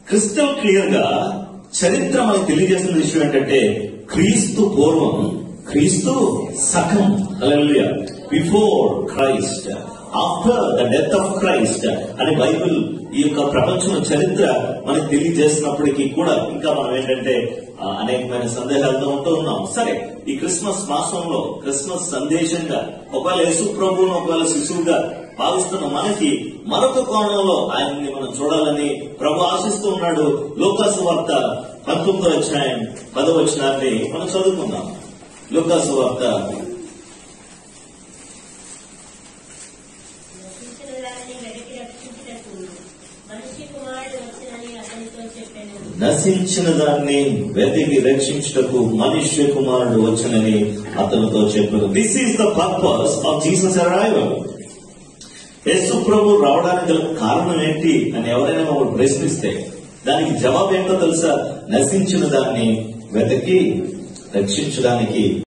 crystal clear గా చరిత్ర మనకు తెలియజేసిన విషయం ఏంటంటే క్రీస్తు పూర్వం క్రీస్తు సగం before Christ after the death of Christ అని బైబిల్ ఈ యొక్క ప్రపంచం చరిత్ర మనకు తెలియజేసినప్పటికీ కూడా ఇంకా మనం ఏంటంటే ఆ, అనేకమైన సందేహాలతో ఉంటూ ఉన్నాం సరే ఈ క్రిస్మస్ మాసంలో క్రిస్మస్ సందేశంగా ఒకవేళ యేసు ప్రభువును ఒకవేళ శిశువుగా భావిస్తున్న మనకి మరొక కోణంలో ఆయన్ని మనం చూడాలని ప్రభు ఆశిస్తూ ఉన్నాడు లోకాసు వార్త పంతొమ్మిదో అధ్యాయం పదో వచనాన్ని మనం చదువుకుందాం లోకాసు వార్త రక్షించిన దానిని వెనక్కి రక్షించుటకు మనిషి కుమారుడు వచ్చినని అతనితో చెప్పాను నశించిన దాన్ని వెతికి రక్షించుటకు మనుష్య కుమారుడు వచ్చనని అతనితో చెప్పారు this is the purpose of Jesus arrival యేసు ప్రభు రావడానికి గల కారణం ఏంటి అని ఎవరైనా మమ్మల్ని ప్రశ్నిస్తే దానికి జవాబు ఏంటో తెలుసా నశించిన దాన్ని వెతికి రక్షించడానికి